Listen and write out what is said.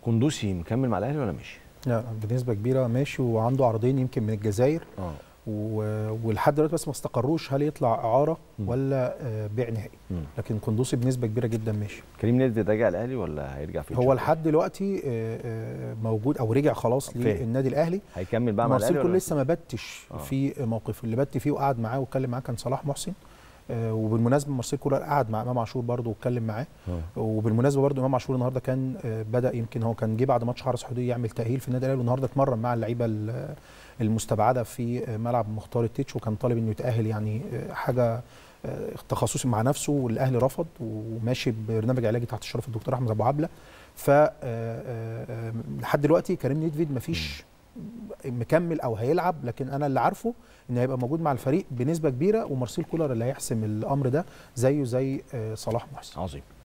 قندوسي مكمل مع الاهلي ولا ماشي؟ لا بنسبه كبيره ماشي وعنده عرضين يمكن من الجزائر اه و- ولحد دلوقتي بس ما استقروش هل يطلع اعاره مم. ولا آه، بيع نهائي مم. لكن قندوسي بنسبه كبيره جدا ماشي كريم نيدفيد راجع الاهلي ولا هيرجع في هو لحد دلوقتي آه، آه، موجود او رجع خلاص فاهم. للنادي الاهلي هيكمل بقى مع مارسيل الاهلي كول ولا لسه ما بتش آه. في موقف اللي بت فيه وقعد معاه واتكلم معاه كان صلاح محسن آه، وبالمناسبه مارسيل كولر قعد مع امام عاشور برضه واتكلم معاه آه. وبالمناسبه برضه امام عاشور النهارده كان آه، بدا يمكن هو كان جه بعد ماتش حرس حدودي يعمل تاهيل في النادي الاهلي والنهارده اتمرن مع اللعيبه ال- المستبعده في آه، ملعب مختار التتش وكان طالب انه يتاهل يعني آه، حاجه آه، تخصصي مع نفسه والاهلي رفض وماشي ببرنامج علاجي تحت اشراف الدكتور احمد ابو عبله ف آه، آه، آه، لحد دلوقتي كريم نيدفيد مفيش مكمل او هيلعب لكن انا اللي عارفه ان هيبقى موجود مع الفريق بنسبه كبيره ومارسيل كولر اللي هيحسم الامر ده زيه زي آه، صلاح محسن عظيم